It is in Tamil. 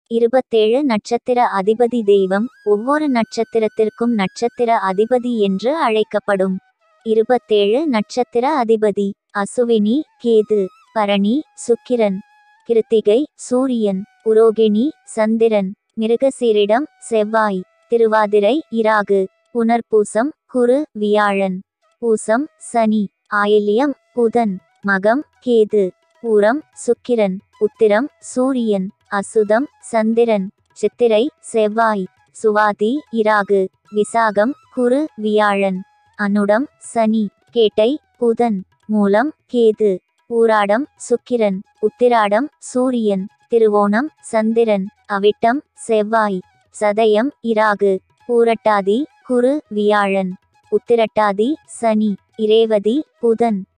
இருபத்தேழு நட்சத்திர அதிபதி தெய்வம் ஒவ்வொரு நட்சத்திரத்திற்கும் நட்சத்திர அதிபதி என்று அழைக்கப்படும் இருபத்தேழு நட்சத்திர அதிபதி அசுவினி கேது பரணி சுக்கிரன் கிருத்திகை சூரியன் உரோகிணி சந்திரன் மிருகசீரிடம் செவ்வாய் திருவாதிரை இராகு புனர்பூசம் குரு வியாழன் பூசம் சனி ஆயில்யம் புதன் மகம் கேது பூரம் சுக்கிரன் உத்திரம் சூரியன் அசுதம் சந்திரன் சித்திரை செவ்வாய் சுவாதி இராகு விசாகம் குரு வியாழன் அனுடம் சனி கேட்டை புதன் மூலம் கேது பூராடம் சுக்கிரன் உத்திராடம் சூரியன் திருவோணம் சந்திரன் அவிட்டம் செவ்வாய் சதயம் இராகு பூரட்டாதி குரு வியாழன் உத்திரட்டாதி சனி இரேவதி புதன்